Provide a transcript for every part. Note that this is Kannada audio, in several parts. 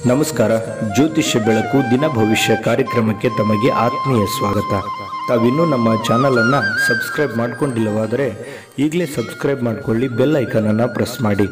ನಮಸ್ಕಾರ ಜ್ಯೋತಿಷ್ಯ ಬೆಳಕು ದಿನ ಭವಿಷ್ಯ ಕಾರ್ಯಕ್ರಮಕ್ಕೆ ತಮಗೆ ಆತ್ಮೀಯ ಸ್ವಾಗತ ತಾವಿನ್ನೂ ನಮ್ಮ ಚಾನಲನ್ನು ಸಬ್ಸ್ಕ್ರೈಬ್ ಮಾಡ್ಕೊಂಡಿಲ್ಲವಾದರೆ ಈಗಲೇ ಸಬ್ಸ್ಕ್ರೈಬ್ ಮಾಡಿಕೊಳ್ಳಿ ಬೆಲ್ ಐಕನನ್ನು ಪ್ರೆಸ್ ಮಾಡಿ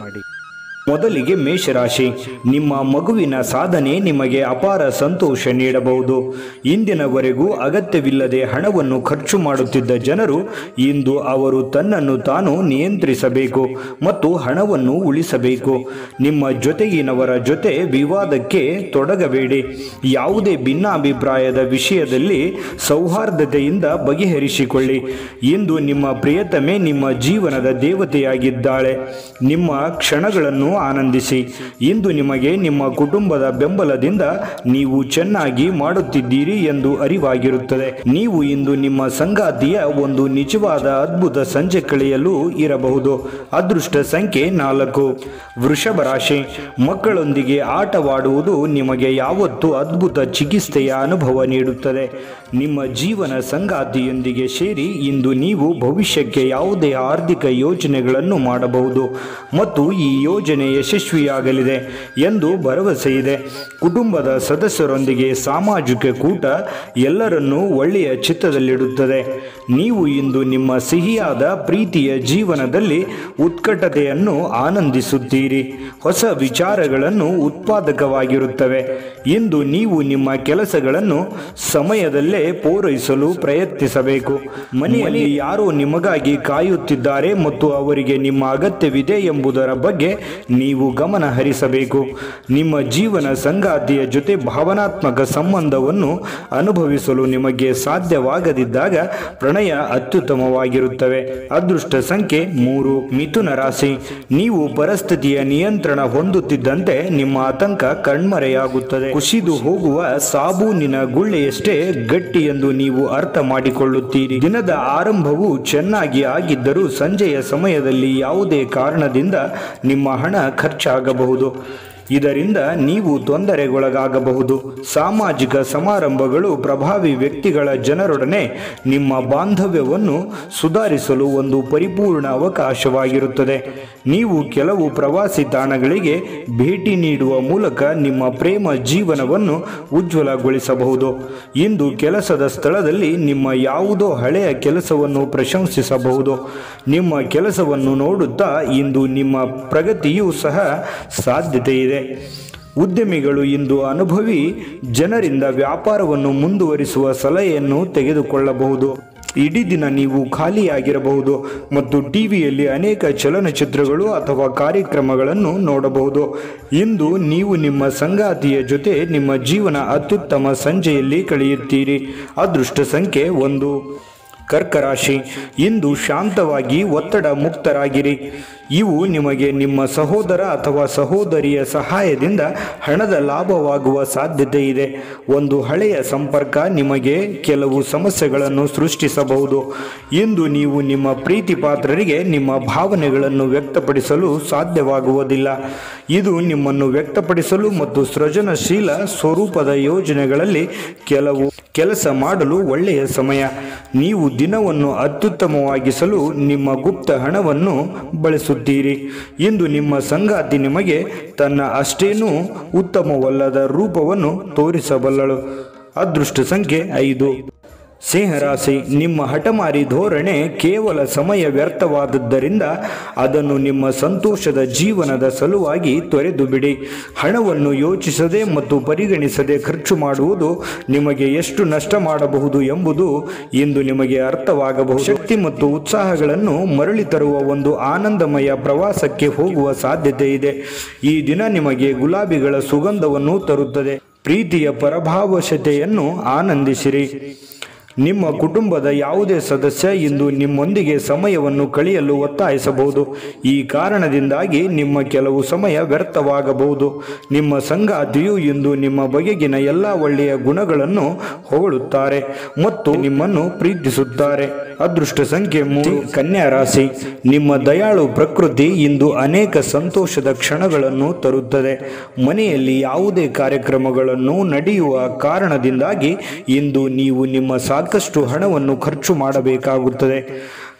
ಮೊದಲಿಗೆ ಮೇಷರಾಶಿ ನಿಮ್ಮ ಮಗುವಿನ ಸಾಧನೆ ನಿಮಗೆ ಅಪಾರ ಸಂತೋಷ ನೀಡಬಹುದು ಇಂದಿನವರೆಗೂ ಅಗತ್ಯವಿಲ್ಲದೆ ಹಣವನ್ನು ಖರ್ಚು ಮಾಡುತ್ತಿದ್ದ ಜನರು ಇಂದು ಅವರು ತನ್ನನ್ನು ತಾನು ನಿಯಂತ್ರಿಸಬೇಕು ಮತ್ತು ಹಣವನ್ನು ಉಳಿಸಬೇಕು ನಿಮ್ಮ ಜೊತೆಗಿನವರ ಜೊತೆ ವಿವಾದಕ್ಕೆ ತೊಡಗಬೇಡಿ ಯಾವುದೇ ಭಿನ್ನಾಭಿಪ್ರಾಯದ ವಿಷಯದಲ್ಲಿ ಸೌಹಾರ್ದತೆಯಿಂದ ಬಗೆಹರಿಸಿಕೊಳ್ಳಿ ಇಂದು ನಿಮ್ಮ ಪ್ರಿಯತಮೆ ನಿಮ್ಮ ಜೀವನದ ದೇವತೆಯಾಗಿದ್ದಾಳೆ ನಿಮ್ಮ ಕ್ಷಣಗಳನ್ನು ಆನಂದಿಸಿ ಇಂದು ನಿಮಗೆ ನಿಮ್ಮ ಕುಟುಂಬದ ಬೆಂಬಲದಿಂದ ನೀವು ಚೆನ್ನಾಗಿ ಮಾಡುತ್ತಿದ್ದೀರಿ ಎಂದು ಅರಿವಾಗಿರುತ್ತದೆ ನೀವು ಇಂದು ನಿಮ್ಮ ಸಂಗಾತಿಯ ಒಂದು ನಿಜವಾದ ಅದ್ಭುತ ಸಂಜೆ ಕಳೆಯಲು ಇರಬಹುದು ಅದೃಷ್ಟ ಸಂಖ್ಯೆ ನಾಲ್ಕು ವೃಷಭ ರಾಶಿ ಮಕ್ಕಳೊಂದಿಗೆ ಆಟವಾಡುವುದು ನಿಮಗೆ ಯಾವತ್ತೂ ಅದ್ಭುತ ಚಿಕಿತ್ಸೆಯ ಅನುಭವ ನೀಡುತ್ತದೆ ನಿಮ್ಮ ಜೀವನ ಸಂಗಾತಿಯೊಂದಿಗೆ ಸೇರಿ ಇಂದು ನೀವು ಭವಿಷ್ಯಕ್ಕೆ ಯಾವುದೇ ಆರ್ಥಿಕ ಯೋಜನೆಗಳನ್ನು ಮಾಡಬಹುದು ಮತ್ತು ಈ ಯೋಜನೆ ಯಶಸ್ವಿಯಾಗಲಿದೆ ಎಂದು ಭರವಸೆ ಇದೆ ಕುಟುಂಬದ ಸದಸ್ಯರೊಂದಿಗೆ ಸಾಮಾಜಿಕ ಕೂಟ ಎಲ್ಲರನ್ನೂ ಒಳ್ಳೆಯ ಚಿತ್ತದಲ್ಲಿಡುತ್ತದೆ ನೀವು ಇಂದು ನಿಮ್ಮ ಸಿಹಿಯಾದ ಪ್ರೀತಿಯ ಜೀವನದಲ್ಲಿ ಉತ್ಕಟತೆಯನ್ನು ಆನಂದಿಸುತ್ತೀರಿ ಹೊಸ ವಿಚಾರಗಳನ್ನು ಉತ್ಪಾದಕವಾಗಿರುತ್ತವೆ ಇಂದು ನೀವು ನಿಮ್ಮ ಕೆಲಸಗಳನ್ನು ಸಮಯದಲ್ಲೇ ಪೂರೈಸಲು ಪ್ರಯತ್ನಿಸಬೇಕು ಮನೆಯಲ್ಲಿ ಯಾರೋ ನಿಮಗಾಗಿ ಕಾಯುತ್ತಿದ್ದಾರೆ ಮತ್ತು ಅವರಿಗೆ ನಿಮ್ಮ ಅಗತ್ಯವಿದೆ ಎಂಬುದರ ಬಗ್ಗೆ ನೀವು ಗಮನ ಹರಿಸಬೇಕು ನಿಮ್ಮ ಜೀವನ ಸಂಗಾತಿಯ ಜೊತೆ ಭಾವನಾತ್ಮಕ ಸಂಬಂಧವನ್ನು ಅನುಭವಿಸಲು ನಿಮಗೆ ಸಾಧ್ಯವಾಗದಿದ್ದಾಗ ಪ್ರಣಯ ಅತ್ಯುತ್ತಮವಾಗಿರುತ್ತವೆ ಅದೃಷ್ಟ ಸಂಖ್ಯೆ ಮೂರು ಮಿಥುನ ರಾಶಿ ನೀವು ಪರಿಸ್ಥಿತಿಯ ನಿಯಂತ್ರಣ ಹೊಂದುತ್ತಿದ್ದಂತೆ ನಿಮ್ಮ ಆತಂಕ ಕಣ್ಮರೆಯಾಗುತ್ತದೆ ಕುಸಿದು ಹೋಗುವ ಸಾಬೂನಿನ ಗುಳ್ಳೆಯಷ್ಟೇ ಗಟ್ಟಿ ಎಂದು ನೀವು ಅರ್ಥ ಮಾಡಿಕೊಳ್ಳುತ್ತೀರಿ ದಿನದ ಆರಂಭವು ಚೆನ್ನಾಗಿ ಆಗಿದ್ದರೂ ಸಂಜೆಯ ಸಮಯದಲ್ಲಿ ಯಾವುದೇ ಕಾರಣದಿಂದ ನಿಮ್ಮ ಹಣ ಖರ್ಚಾಗಬಹುದು ಇದರಿಂದ ನೀವು ತೊಂದರೆಗೊಳಗಾಗಬಹುದು ಸಾಮಾಜಿಕ ಸಮಾರಂಭಗಳು ಪ್ರಭಾವಿ ವ್ಯಕ್ತಿಗಳ ಜನರೊಡನೆ ನಿಮ್ಮ ಬಾಂಧವ್ಯವನ್ನು ಸುಧಾರಿಸಲು ಒಂದು ಪರಿಪೂರ್ಣ ಅವಕಾಶವಾಗಿರುತ್ತದೆ ನೀವು ಕೆಲವು ಪ್ರವಾಸಿ ತಾಣಗಳಿಗೆ ಭೇಟಿ ನೀಡುವ ಮೂಲಕ ನಿಮ್ಮ ಪ್ರೇಮ ಜೀವನವನ್ನು ಉಜ್ವಲಗೊಳಿಸಬಹುದು ಇಂದು ಕೆಲಸದ ಸ್ಥಳದಲ್ಲಿ ನಿಮ್ಮ ಯಾವುದೋ ಹಳೆಯ ಕೆಲಸವನ್ನು ಪ್ರಶಂಸಿಸಬಹುದು ನಿಮ್ಮ ಕೆಲಸವನ್ನು ನೋಡುತ್ತಾ ಇಂದು ನಿಮ್ಮ ಪ್ರಗತಿಯೂ ಸಹ ಸಾಧ್ಯತೆ ಇದೆ ಉದ್ಯಮಿಗಳು ಇಂದು ಅನುಭವಿ ಜನರಿಂದ ವ್ಯಾಪಾರವನ್ನು ಮುಂದುವರಿಸುವ ಸಲಹೆಯನ್ನು ತೆಗೆದುಕೊಳ್ಳಬಹುದು ಇಡೀ ದಿನ ನೀವು ಖಾಲಿಯಾಗಿರಬಹುದು ಮತ್ತು ಟಿವಿಯಲ್ಲಿ ಅನೇಕ ಚಲನಚಿತ್ರಗಳು ಅಥವಾ ಕಾರ್ಯಕ್ರಮಗಳನ್ನು ನೋಡಬಹುದು ಇಂದು ನೀವು ನಿಮ್ಮ ಸಂಗಾತಿಯ ಜೊತೆ ನಿಮ್ಮ ಜೀವನ ಅತ್ಯುತ್ತಮ ಸಂಜೆಯಲ್ಲಿ ಕಳೆಯುತ್ತೀರಿ ಅದೃಷ್ಟ ಸಂಖ್ಯೆ ಒಂದು ಕರ್ಕರಾಶಿ ಇಂದು ಶಾಂತವಾಗಿ ಒತ್ತಡ ಮುಕ್ತರಾಗಿರಿ ಇವು ನಿಮಗೆ ನಿಮ್ಮ ಸಹೋದರ ಅಥವಾ ಸಹೋದರಿಯ ಸಹಾಯದಿಂದ ಹಣದ ಲಾಭವಾಗುವ ಸಾಧ್ಯತೆ ಇದೆ ಒಂದು ಹಳೆಯ ಸಂಪರ್ಕ ನಿಮಗೆ ಕೆಲವು ಸಮಸ್ಯೆಗಳನ್ನು ಸೃಷ್ಟಿಸಬಹುದು ಇಂದು ನೀವು ನಿಮ್ಮ ಪ್ರೀತಿ ಪಾತ್ರರಿಗೆ ನಿಮ್ಮ ಭಾವನೆಗಳನ್ನು ವ್ಯಕ್ತಪಡಿಸಲು ಸಾಧ್ಯವಾಗುವುದಿಲ್ಲ ಇದು ನಿಮ್ಮನ್ನು ವ್ಯಕ್ತಪಡಿಸಲು ಮತ್ತು ಸೃಜನಶೀಲ ಸ್ವರೂಪದ ಯೋಜನೆಗಳಲ್ಲಿ ಕೆಲವು ಕೆಲಸ ಮಾಡಲು ಒಳ್ಳೆಯ ಸಮಯ ನೀವು ದಿನವನ್ನು ಅತ್ಯುತ್ತಮವಾಗಿಸಲು ನಿಮ್ಮ ಗುಪ್ತ ಹಣವನ್ನು ಬಳಸುತ್ತೀರಿ ಇಂದು ನಿಮ್ಮ ಸಂಗಾತಿ ನಿಮಗೆ ತನ್ನ ಅಷ್ಟೇನೂ ಉತ್ತಮವಲ್ಲದ ರೂಪವನ್ನು ತೋರಿಸಬಲ್ಲಳು ಅದೃಷ್ಟ ಸಂಖ್ಯೆ ಐದು ಸಿಂಹರಾಶಿ ನಿಮ್ಮ ಹಠಮಾರಿ ಧೋರಣೆ ಕೇವಲ ಸಮಯ ವ್ಯರ್ಥವಾದದ್ದರಿಂದ ಅದನ್ನು ನಿಮ್ಮ ಸಂತೋಷದ ಜೀವನದ ಸಲುವಾಗಿ ತೊರೆದು ಬಿಡಿ ಹಣವನ್ನು ಯೋಚಿಸದೆ ಮತ್ತು ಪರಿಗಣಿಸದೆ ಖರ್ಚು ಮಾಡುವುದು ನಿಮಗೆ ಎಷ್ಟು ನಷ್ಟ ಮಾಡಬಹುದು ಎಂಬುದು ಇಂದು ನಿಮಗೆ ಅರ್ಥವಾಗಬಹುದು ಶಕ್ತಿ ಮತ್ತು ಉತ್ಸಾಹಗಳನ್ನು ಮರಳಿ ತರುವ ಒಂದು ಆನಂದಮಯ ಪ್ರವಾಸಕ್ಕೆ ಹೋಗುವ ಸಾಧ್ಯತೆ ಇದೆ ಈ ದಿನ ನಿಮಗೆ ಗುಲಾಬಿಗಳ ಸುಗಂಧವನ್ನು ತರುತ್ತದೆ ಪ್ರೀತಿಯ ಪರಭಾವಶತೆಯನ್ನು ಆನಂದಿಸಿರಿ ನಿಮ್ಮ ಕುಟುಂಬದ ಯಾವುದೇ ಸದಸ್ಯ ಇಂದು ನಿಮ್ಮೊಂದಿಗೆ ಸಮಯವನ್ನು ಕಳೆಯಲು ಒತ್ತಾಯಿಸಬಹುದು ಈ ಕಾರಣದಿಂದಾಗಿ ನಿಮ್ಮ ಕೆಲವು ಸಮಯ ವ್ಯರ್ಥವಾಗಬಹುದು ನಿಮ್ಮ ಸಂಗಾತಿಯು ಇಂದು ನಿಮ್ಮ ಬಗೆಗಿನ ಎಲ್ಲ ಒಳ್ಳೆಯ ಗುಣಗಳನ್ನು ಹೊಗಳುತ್ತಾರೆ ಮತ್ತು ನಿಮ್ಮನ್ನು ಪ್ರೀತಿಸುತ್ತಾರೆ ಅದೃಷ್ಟ ಸಂಖ್ಯೆ ಮೂರು ಕನ್ಯಾ ರಾಶಿ ನಿಮ್ಮ ದಯಾಳು ಪ್ರಕೃತಿ ಇಂದು ಅನೇಕ ಸಂತೋಷದ ಕ್ಷಣಗಳನ್ನು ತರುತ್ತದೆ ಮನೆಯಲ್ಲಿ ಯಾವುದೇ ಕಾರ್ಯಕ್ರಮಗಳನ್ನು ನಡೆಯುವ ಕಾರಣದಿಂದಾಗಿ ಇಂದು ನೀವು ನಿಮ್ಮ ಸಾಕಷ್ಟು ಹಣವನ್ನು ಖರ್ಚು ಮಾಡಬೇಕಾಗುತ್ತದೆ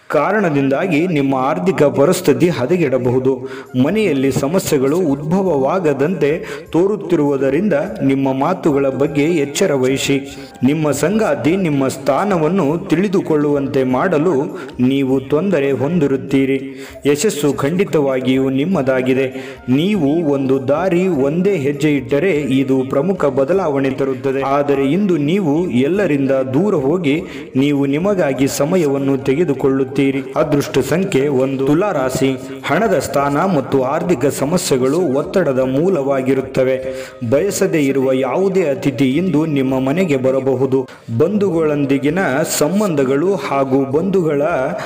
ಕಾರಣದಿಂದಾಗಿ ನಿಮ್ಮ ಆರ್ಥಿಕ ಪರಿಸ್ಥಿತಿ ಹದಗೆಡಬಹುದು ಮನೆಯಲ್ಲಿ ಸಮಸ್ಯೆಗಳು ಉದ್ಭವವಾಗದಂತೆ ತೋರುತ್ತಿರುವುದರಿಂದ ನಿಮ್ಮ ಮಾತುಗಳ ಬಗ್ಗೆ ಎಚ್ಚರ ವಹಿಸಿ ನಿಮ್ಮ ಸಂಗಾತಿ ನಿಮ್ಮ ಸ್ಥಾನವನ್ನು ತಿಳಿದುಕೊಳ್ಳುವಂತೆ ಮಾಡಲು ನೀವು ತೊಂದರೆ ಹೊಂದಿರುತ್ತೀರಿ ಯಶಸ್ಸು ಖಂಡಿತವಾಗಿಯೂ ನಿಮ್ಮದಾಗಿದೆ ನೀವು ಒಂದು ದಾರಿ ಒಂದೇ ಹೆಜ್ಜೆ ಇಟ್ಟರೆ ಇದು ಪ್ರಮುಖ ಬದಲಾವಣೆ ತರುತ್ತದೆ ಆದರೆ ಇಂದು ನೀವು ಎಲ್ಲರಿಂದ ದೂರ ಹೋಗಿ ನೀವು ನಿಮಗಾಗಿ ಸಮಯವನ್ನು ತೆಗೆದುಕೊಳ್ಳುತ್ತೀರಿ ಅದೃಷ್ಟ ಸಂಖ್ಯೆ ಒಂದು ತುಲಾರಾಶಿ ಹಣದ ಸ್ಥಾನ ಮತ್ತು ಆರ್ಥಿಕ ಸಮಸ್ಯೆಗಳು ಒತ್ತಡದ ಮೂಲವಾಗಿರುತ್ತವೆ ಬಯಸದೇ ಇರುವ ಯಾವುದೇ ಅತಿಥಿ ಇಂದು ನಿಮ್ಮ ಮನೆಗೆ ಬರಬಹುದು ಬಂಧುಗಳೊಂದಿಗಿನ ಸಂಬಂಧಗಳು ಹಾಗೂ ಬಂಧುಗಳ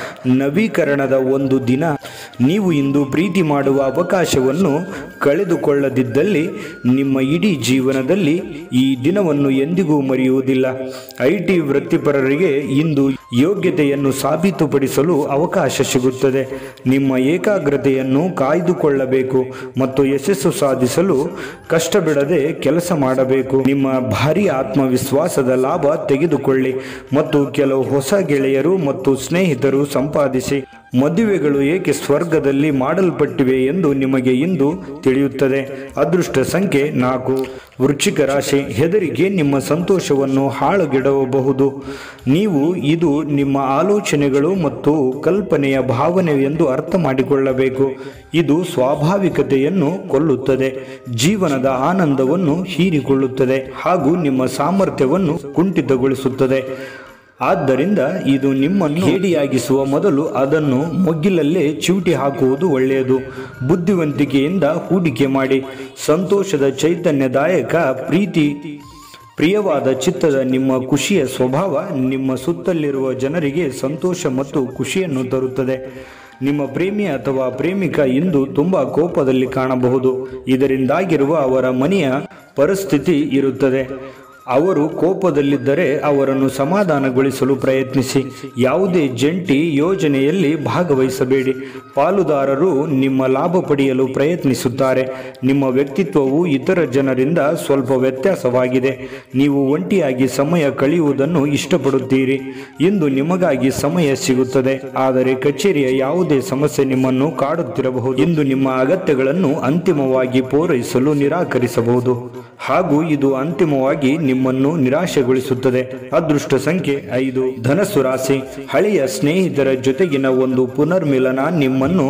ನವೀಕರಣದ ಒಂದು ದಿನ ನೀವು ಇಂದು ಪ್ರೀತಿ ಮಾಡುವ ಅವಕಾಶವನ್ನು ಕಳೆದುಕೊಳ್ಳದಿದ್ದಲ್ಲಿ ನಿಮ್ಮ ಇಡೀ ಜೀವನದಲ್ಲಿ ಈ ದಿನವನ್ನು ಎಂದಿಗೂ ಮರೆಯುವುದಿಲ್ಲ ಐ ಟಿ ವೃತ್ತಿಪರರಿಗೆ ಇಂದು ಯೋಗ್ಯತೆಯನ್ನು ಸಾಬೀತುಪಡಿಸಲು ಅವಕಾಶ ಸಿಗುತ್ತದೆ ನಿಮ್ಮ ಏಕಾಗ್ರತೆಯನ್ನು ಕಾಯ್ದುಕೊಳ್ಳಬೇಕು ಮತ್ತು ಯಶಸ್ಸು ಸಾಧಿಸಲು ಕಷ್ಟಬಿಡದೆ ಕೆಲಸ ಮಾಡಬೇಕು ನಿಮ್ಮ ಭಾರಿ ಆತ್ಮವಿಶ್ವಾಸದ ಲಾಭ ತೆಗೆದುಕೊಳ್ಳಿ ಮತ್ತು ಕೆಲವು ಹೊಸ ಗೆಳೆಯರು ಮತ್ತು ಸ್ನೇಹಿತರು ಸಂಪಾದಿಸಿ ಮದುವೆಗಳು ಏಕೆ ಸ್ವರ್ಗದಲ್ಲಿ ಮಾಡಲ್ಪಟ್ಟಿವೆ ಎಂದು ನಿಮಗೆ ಇಂದು ತಿಳಿಯುತ್ತದೆ ಅದೃಷ್ಟ ಸಂಖ್ಯೆ ನಾಲ್ಕು ವೃಶ್ಚಿಕ ರಾಶಿ ಹೆದರಿಕೆ ನಿಮ್ಮ ಸಂತೋಷವನ್ನು ಹಾಳುಗೆಡಬಹುದು ನೀವು ಇದು ನಿಮ್ಮ ಆಲೋಚನೆಗಳು ಮತ್ತು ಕಲ್ಪನೆಯ ಭಾವನೆ ಎಂದು ಅರ್ಥ ಮಾಡಿಕೊಳ್ಳಬೇಕು ಇದು ಸ್ವಾಭಾವಿಕತೆಯನ್ನು ಕೊಲ್ಲುತ್ತದೆ ಜೀವನದ ಆನಂದವನ್ನು ಹೀರಿಕೊಳ್ಳುತ್ತದೆ ಹಾಗೂ ನಿಮ್ಮ ಸಾಮರ್ಥ್ಯವನ್ನು ಕುಂಠಿತಗೊಳಿಸುತ್ತದೆ ಆದ್ದರಿಂದ ಇದು ನಿಮ್ಮನ್ನು ಹೇಡಿಯಾಗಿಸುವ ಮೊದಲು ಅದನ್ನು ಮೊಗ್ಗಿಲಲ್ಲೇ ಚಿವುಟಿ ಹಾಕುವುದು ಒಳ್ಳೆಯದು ಬುದ್ಧಿವಂತಿಕೆಯಿಂದ ಹೂಡಿಕೆ ಮಾಡಿ ಸಂತೋಷದ ಚೈತನ್ಯದಾಯಕ ಪ್ರೀತಿ ಪ್ರಿಯವಾದ ಚಿತ್ತದ ನಿಮ್ಮ ಖುಷಿಯ ಸ್ವಭಾವ ನಿಮ್ಮ ಸುತ್ತಲಿರುವ ಜನರಿಗೆ ಸಂತೋಷ ಮತ್ತು ಖುಷಿಯನ್ನು ತರುತ್ತದೆ ನಿಮ್ಮ ಪ್ರೇಮಿ ಅಥವಾ ಪ್ರೇಮಿಕ ಇಂದು ತುಂಬಾ ಕೋಪದಲ್ಲಿ ಕಾಣಬಹುದು ಇದರಿಂದಾಗಿರುವ ಅವರ ಮನೆಯ ಪರಿಸ್ಥಿತಿ ಇರುತ್ತದೆ ಅವರು ಕೋಪದಲ್ಲಿದ್ದರೆ ಅವರನ್ನು ಸಮಾಧಾನಗೊಳಿಸಲು ಪ್ರಯತ್ನಿಸಿ ಯಾವುದೇ ಜಂಟಿ ಯೋಜನೆಯಲ್ಲಿ ಭಾಗವಹಿಸಬೇಡಿ ಪಾಲುದಾರರು ನಿಮ್ಮ ಲಾಭ ಪಡೆಯಲು ಪ್ರಯತ್ನಿಸುತ್ತಾರೆ ನಿಮ್ಮ ವ್ಯಕ್ತಿತ್ವವು ಇತರ ಜನರಿಂದ ಸ್ವಲ್ಪ ವ್ಯತ್ಯಾಸವಾಗಿದೆ ನೀವು ಒಂಟಿಯಾಗಿ ಸಮಯ ಕಳೆಯುವುದನ್ನು ಇಷ್ಟಪಡುತ್ತೀರಿ ಇಂದು ನಿಮಗಾಗಿ ಸಮಯ ಸಿಗುತ್ತದೆ ಆದರೆ ಕಚೇರಿಯ ಯಾವುದೇ ಸಮಸ್ಯೆ ನಿಮ್ಮನ್ನು ಕಾಡುತ್ತಿರಬಹುದು ಇಂದು ನಿಮ್ಮ ಅಗತ್ಯಗಳನ್ನು ಅಂತಿಮವಾಗಿ ಪೂರೈಸಲು ನಿರಾಕರಿಸಬಹುದು ಹಾಗೂ ಇದು ಅಂತಿಮವಾಗಿ ನಿಮ್ಮನ್ನು ನಿರಾಶೆಗೊಳಿಸುತ್ತದೆ ಅದೃಷ್ಟ ಸಂಖ್ಯೆ ಐದು ಧನಸ್ಸು ರಾಶಿ ಹಳೆಯ ಸ್ನೇಹಿತರ ಜೊತೆಗಿನ ಒಂದು ಪುನರ್ಮಿಲನ ನಿಮ್ಮನ್ನು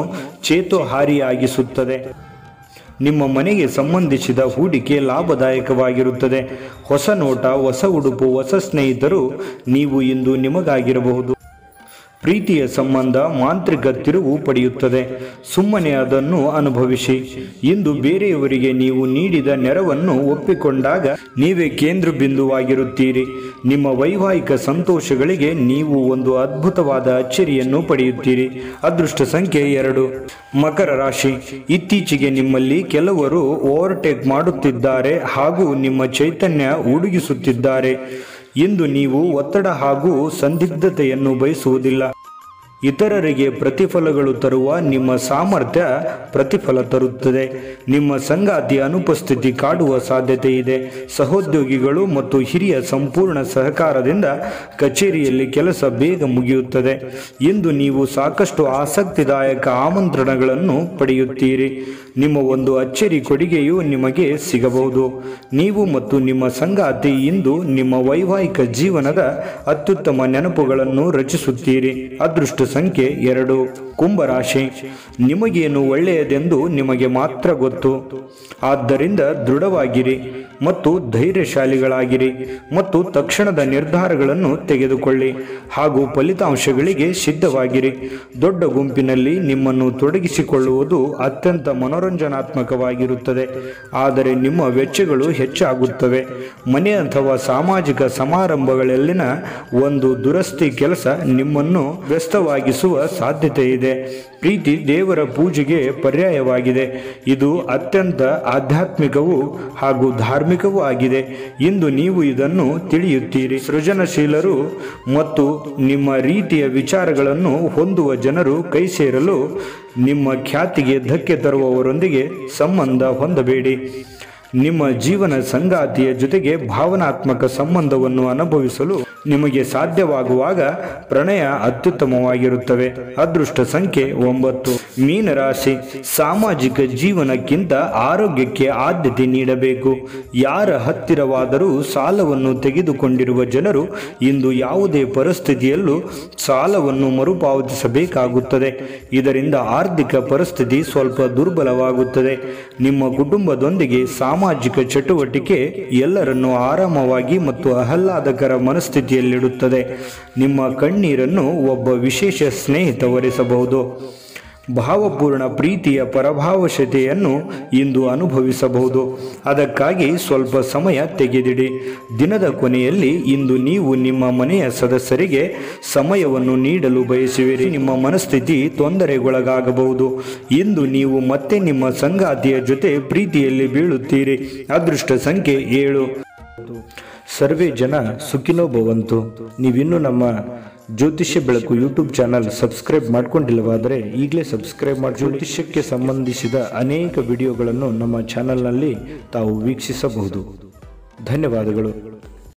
ಚೇತೋಹಾರಿಯಾಗಿಸುತ್ತದೆ ನಿಮ್ಮ ಮನೆಗೆ ಸಂಬಂಧಿಸಿದ ಹೂಡಿಕೆ ಲಾಭದಾಯಕವಾಗಿರುತ್ತದೆ ಹೊಸ ನೋಟ ಹೊಸ ಉಡುಪು ಹೊಸ ಸ್ನೇಹಿತರು ನೀವು ಇಂದು ನಿಮಗಾಗಿರಬಹುದು ಪ್ರೀತಿಯ ಸಂಬಂಧ ಮಾಂತ್ರಿಕ ತಿರುವು ಪಡೆಯುತ್ತದೆ ಸುಮ್ಮನೆ ಅದನ್ನು ಅನುಭವಿಸಿ ಇಂದು ಬೇರೆಯವರಿಗೆ ನೀವು ನೀಡಿದ ನೆರವನ್ನು ಒಪ್ಪಿಕೊಂಡಾಗ ನೀವೇ ಕೇಂದ್ರ ಬಿಂದುವಾಗಿರುತ್ತೀರಿ ನಿಮ್ಮ ವೈವಾಹಿಕ ಸಂತೋಷಗಳಿಗೆ ನೀವು ಒಂದು ಅದ್ಭುತವಾದ ಅಚ್ಚರಿಯನ್ನು ಪಡೆಯುತ್ತೀರಿ ಅದೃಷ್ಟ ಸಂಖ್ಯೆ ಎರಡು ಮಕರ ರಾಶಿ ಇತ್ತೀಚೆಗೆ ನಿಮ್ಮಲ್ಲಿ ಕೆಲವರು ಓವರ್ಟೇಕ್ ಮಾಡುತ್ತಿದ್ದಾರೆ ಹಾಗೂ ನಿಮ್ಮ ಚೈತನ್ಯ ಉಡುಗಿಸುತ್ತಿದ್ದಾರೆ ಇಂದು ನೀವು ಒತ್ತಡ ಹಾಗೂ ಸಂದಿಗ್ಧತೆಯನ್ನು ಬಯಸುವುದಿಲ್ಲ ಇತರರಿಗೆ ಪ್ರತಿಫಲಗಳು ತರುವ ನಿಮ್ಮ ಸಾಮರ್ಥ್ಯ ಪ್ರತಿಫಲ ತರುತ್ತದೆ ನಿಮ್ಮ ಸಂಗಾತಿ ಅನುಪಸ್ಥಿತಿ ಕಾಡುವ ಸಾಧ್ಯತೆ ಇದೆ ಸಹೋದ್ಯೋಗಿಗಳು ಮತ್ತು ಹಿರಿಯ ಸಂಪೂರ್ಣ ಸಹಕಾರದಿಂದ ಕಚೇರಿಯಲ್ಲಿ ಕೆಲಸ ಬೇಗ ಮುಗಿಯುತ್ತದೆ ಇಂದು ನೀವು ಸಾಕಷ್ಟು ಆಸಕ್ತಿದಾಯಕ ಆಮಂತ್ರಣಗಳನ್ನು ಪಡೆಯುತ್ತೀರಿ ನಿಮ್ಮ ಒಂದು ಅಚ್ಚರಿ ಕೊಡುಗೆಯು ನಿಮಗೆ ಸಿಗಬಹುದು ನೀವು ಮತ್ತು ನಿಮ್ಮ ಸಂಗಾತಿ ಇಂದು ನಿಮ್ಮ ವೈವಾಹಿಕ ಜೀವನದ ಅತ್ಯುತ್ತಮ ನೆನಪುಗಳನ್ನು ರಚಿಸುತ್ತೀರಿ ಅದೃಷ್ಟ ಸಂಖ್ಯೆ ಎರಡು ಕುಂಭರಾಶಿ ನಿಮಗೇನು ಒಳ್ಳೆಯದೆಂದು ನಿಮಗೆ ಮಾತ್ರ ಗೊತ್ತು ಆದ್ದರಿಂದ ದೃಢವಾಗಿರಿ ಮತ್ತು ಧೈರ್ಯಶಾಲಿಗಳಾಗಿರಿ ಮತ್ತು ತಕ್ಷಣದ ನಿರ್ಧಾರಗಳನ್ನು ತೆಗೆದುಕೊಳ್ಳಿ ಹಾಗೂ ಫಲಿತಾಂಶಗಳಿಗೆ ಸಿದ್ಧವಾಗಿರಿ ದೊಡ್ಡ ಗುಂಪಿನಲ್ಲಿ ನಿಮ್ಮನ್ನು ತೊಡಗಿಸಿಕೊಳ್ಳುವುದು ಅತ್ಯಂತ ಮನೋರಂಜನಾತ್ಮಕವಾಗಿರುತ್ತದೆ ಆದರೆ ನಿಮ್ಮ ವೆಚ್ಚಗಳು ಹೆಚ್ಚಾಗುತ್ತವೆ ಮನೆ ಅಥವಾ ಸಾಮಾಜಿಕ ಸಮಾರಂಭಗಳಲ್ಲಿನ ಒಂದು ದುರಸ್ತಿ ಕೆಲಸ ನಿಮ್ಮನ್ನು ವ್ಯಸ್ತವಾಗಿಸುವ ಸಾಧ್ಯತೆ ಇದೆ ಪ್ರೀತಿ ದೇವರ ಪೂಜೆಗೆ ಪರ್ಯಾಯವಾಗಿದೆ ಇದು ಅತ್ಯಂತ ಆಧ್ಯಾತ್ಮಿಕವೂ ಹಾಗೂ ಧಾರ್ಮಿಕವೂ ಆಗಿದೆ ಇಂದು ನೀವು ಇದನ್ನು ತಿಳಿಯುತ್ತೀರಿ ಸೃಜನಶೀಲರು ಮತ್ತು ನಿಮ್ಮ ರೀತಿಯ ವಿಚಾರಗಳನ್ನು ಹೊಂದುವ ಜನರು ಕೈ ಸೇರಲು ನಿಮ್ಮ ಖ್ಯಾತಿಗೆ ಧಕ್ಕೆ ತರುವವರೊಂದಿಗೆ ಸಂಬಂಧ ಹೊಂದಬೇಡಿ ನಿಮ್ಮ ಜೀವನ ಸಂಗಾತಿಯ ಜೊತೆಗೆ ಭಾವನಾತ್ಮಕ ಸಂಬಂಧವನ್ನು ಅನುಭವಿಸಲು ನಿಮಗೆ ಸಾಧ್ಯವಾಗುವಾಗ ಪ್ರಣಯ ಅತ್ಯುತ್ತಮವಾಗಿರುತ್ತವೆ ಅದೃಷ್ಟ ಸಂಖ್ಯೆ ಒಂಬತ್ತು ಮೀನರಾಶಿ ಸಾಮಾಜಿಕ ಜೀವನಕ್ಕಿಂತ ಆರೋಗ್ಯಕ್ಕೆ ಆದ್ಯತೆ ನೀಡಬೇಕು ಯಾರ ಹತ್ತಿರವಾದರೂ ಸಾಲವನ್ನು ತೆಗೆದುಕೊಂಡಿರುವ ಜನರು ಇಂದು ಯಾವುದೇ ಪರಿಸ್ಥಿತಿಯಲ್ಲೂ ಸಾಲವನ್ನು ಮರುಪಾವತಿಸಬೇಕಾಗುತ್ತದೆ ಇದರಿಂದ ಆರ್ಥಿಕ ಪರಿಸ್ಥಿತಿ ಸ್ವಲ್ಪ ದುರ್ಬಲವಾಗುತ್ತದೆ ನಿಮ್ಮ ಕುಟುಂಬದೊಂದಿಗೆ ಸಾಮಾಜಿಕ ಚಟುವಟಿಕೆ ಎಲ್ಲರನ್ನೂ ಆರಾಮವಾಗಿ ಮತ್ತು ಆಹ್ಲಾದಕರ ಮನಸ್ಥಿತಿಯಲ್ಲಿಡುತ್ತದೆ ನಿಮ್ಮ ಕಣ್ಣೀರನ್ನು ಒಬ್ಬ ವಿಶೇಷ ಸ್ನೇಹಿತ ಒರೆಸಬಹುದು ಭಾವಪೂರ್ಣ ಪ್ರೀತಿಯ ಪರಭಾವಶತೆಯನ್ನು ಇಂದು ಅನುಭವಿಸಬಹುದು ಅದಕ್ಕಾಗಿ ಸ್ವಲ್ಪ ಸಮಯ ತೆಗೆದಿಡಿ ದಿನದ ಕೊನೆಯಲ್ಲಿ ಇಂದು ನೀವು ನಿಮ್ಮ ಮನೆಯ ಸದಸ್ಯರಿಗೆ ಸಮಯವನ್ನು ನೀಡಲು ಬಯಸುವಿರಿ ನಿಮ್ಮ ಮನಸ್ಥಿತಿ ತೊಂದರೆಗೊಳಗಾಗಬಹುದು ಇಂದು ನೀವು ಮತ್ತೆ ನಿಮ್ಮ ಸಂಗಾತಿಯ ಜೊತೆ ಪ್ರೀತಿಯಲ್ಲಿ ಬೀಳುತ್ತೀರಿ ಅದೃಷ್ಟ ಸಂಖ್ಯೆ ಏಳು ಸರ್ವೇ ಜನ ಸುಖಿನೋ ಭವಂತು ನೀವಿನ್ನೂ ನಮ್ಮ ಜ್ಯೋತಿಷ್ಯ ಬೆಳಕು ಯೂಟ್ಯೂಬ್ ಚಾನಲ್ ಸಬ್ಸ್ಕ್ರೈಬ್ ಮಾಡ್ಕೊಂಡಿಲ್ಲವಾದರೆ ಈಗಲೇ ಸಬ್ಸ್ಕ್ರೈಬ್ ಮಾಡಿ ಜ್ಯೋತಿಷ್ಯಕ್ಕೆ ಸಂಬಂಧಿಸಿದ ಅನೇಕ ವಿಡಿಯೋಗಳನ್ನು ನಮ್ಮ ಚಾನಲ್ನಲ್ಲಿ ತಾವು ವೀಕ್ಷಿಸಬಹುದು ಧನ್ಯವಾದಗಳು